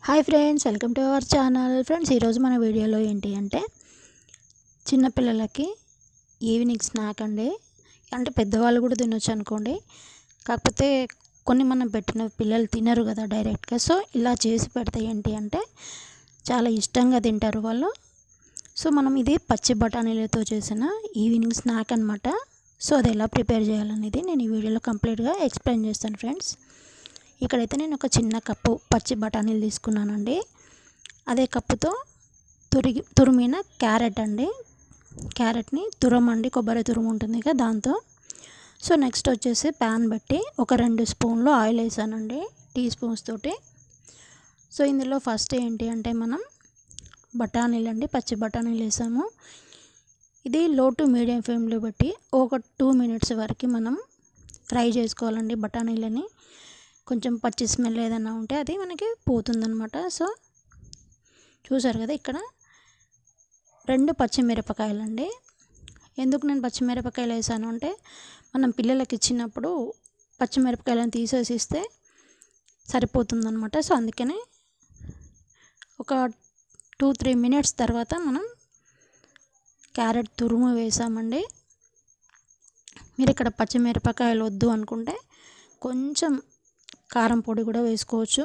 hi friends welcome to our channel friends ఈరోజు మన వీడియోలో ఏంటి అంటే చిన్నపిల్లలకి ఈవినింగ్ స్నాక్ అండి అంటే పెద్దవాళ్ళు కూడా తినొచ్చు అనుకోండి కాకపోతే కొన్ని మనం పెట్టిన పిల్లలు తినరు కదా డైరెక్ట్గా సో ఇలా చేసి పెడితే ఏంటి అంటే చాలా ఇష్టంగా తింటారు వాళ్ళు సో మనం ఇది పచ్చి బఠానీలతో చేసిన ఈవినింగ్ స్నాక్ అనమాట సో అది ఎలా ప్రిపేర్ చేయాలనేది నేను ఈ వీడియోలో కంప్లీట్గా ఎక్స్ప్లెయిన్ చేస్తాను ఫ్రెండ్స్ ఇక్కడైతే నేను ఒక చిన్న కప్పు పచ్చి బఠానీలు తీసుకున్నానండి అదే కప్పుతో తురిగి తురిమిన క్యారెట్ అండి క్యారెట్ని తురమండి కొబ్బరి తురుము ఉంటుంది కదా దాంతో సో నెక్స్ట్ వచ్చేసి ప్యాన్ పెట్టి ఒక రెండు స్పూన్లు ఆయిల్ వేసానండి టీ స్పూన్స్ తోటి సో ఇందులో ఫస్ట్ ఏంటి అంటే మనం బఠానీలు అండి పచ్చి బఠానీలు వేసాము ఇది లో టు మీడియం ఫ్లేమ్లో పెట్టి ఒక టూ మినిట్స్ వరకు మనం ఫ్రై చేసుకోవాలండి బఠానీలని కొంచెం పచ్చి స్మెల్ ఏదైనా ఉంటే అది మనకి పోతుందనమాట సో చూసారు కదా ఇక్కడ రెండు పచ్చిమిరపకాయలు అండి ఎందుకు నేను పచ్చిమిరపకాయలు వేసాను అంటే మనం పిల్లలకి ఇచ్చినప్పుడు పచ్చిమిరపకాయలను తీసేసి ఇస్తే సరిపోతుందనమాట సో అందుకనే ఒక టూ త్రీ మినిట్స్ తర్వాత మనం క్యారెట్ తురుము వేసామండి మీరు ఇక్కడ పచ్చిమిరపకాయలు వద్దు అనుకుంటే కొంచెం కారం పొడి కూడా వేసుకోవచ్చు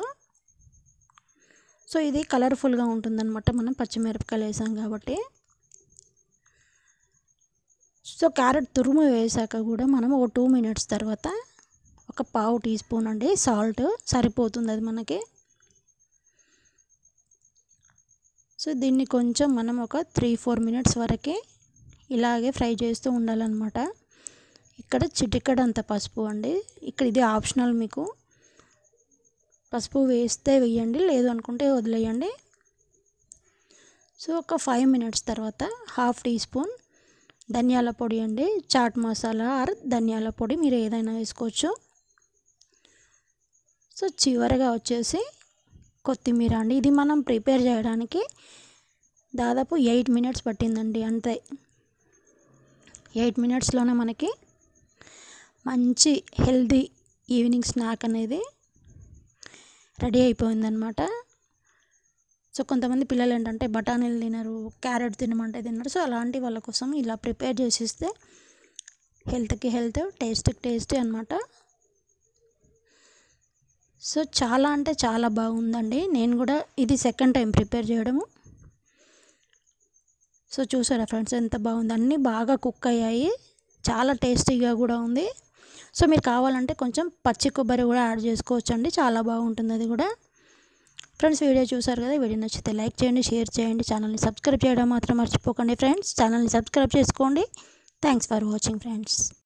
సో ఇది కలర్ఫుల్గా ఉంటుందన్నమాట మనం పచ్చిమిరపకాయలు వేసాం కాబట్టి సో క్యారెట్ తురుము వేసాక కూడా మనం ఒక టూ మినిట్స్ తర్వాత ఒక పావు టీ స్పూన్ అండి సాల్ట్ సరిపోతుంది అది మనకి సో దీన్ని కొంచెం మనం ఒక త్రీ ఫోర్ మినిట్స్ వరకు ఇలాగే ఫ్రై చేస్తూ ఉండాలన్నమాట ఇక్కడ చిటికడంత పసుపు అండి ఇక్కడ ఇది ఆప్షనల్ మీకు పసుపు వేస్తే వేయండి లేదు అనుకుంటే వదిలేయండి సో ఒక ఫైవ్ మినిట్స్ తర్వాత హాఫ్ టీ స్పూన్ ధనియాల పొడి అండి చాట్ మసాలా ఆర్ ధనియాల పొడి మీరు ఏదైనా వేసుకోవచ్చు సో చివరిగా వచ్చేసి కొత్తిమీర అండి ఇది మనం ప్రిపేర్ చేయడానికి దాదాపు ఎయిట్ మినిట్స్ పట్టిందండి అంతే ఎయిట్ మినిట్స్లోనే మనకి మంచి హెల్దీ ఈవినింగ్ స్నాక్ అనేది రెడీ అయిపోయిందనమాట సో కొంతమంది పిల్లలు ఏంటంటే బఠానీలు తినరు క్యారెట్ తినమంటే తినరు సో అలాంటి వాళ్ళ కోసం ఇలా ప్రిపేర్ చేసిస్తే హెల్త్కి హెల్త్ టేస్ట్కి టేస్టీ అనమాట సో చాలా అంటే చాలా బాగుందండి నేను కూడా ఇది సెకండ్ టైం ప్రిపేర్ చేయడము సో చూసారా ఫ్రెండ్స్ ఎంత బాగుంది అన్నీ బాగా కుక్ అయ్యాయి చాలా టేస్టీగా కూడా ఉంది సో మీరు కావాలంటే కొంచెం పచ్చి కొబ్బరి కూడా యాడ్ చేసుకోవచ్చు అండి చాలా బాగుంటుంది అది కూడా ఫ్రెండ్స్ వీడియో చూసారు కదా వీడియో నచ్చితే లైక్ చేయండి షేర్ చేయండి ఛానల్ని సబ్స్క్రైబ్ చేయడం మాత్రం మర్చిపోకండి ఫ్రెండ్స్ ఛానల్ని సబ్స్క్రైబ్ చేసుకోండి థ్యాంక్స్ ఫర్ వాచింగ్ ఫ్రెండ్స్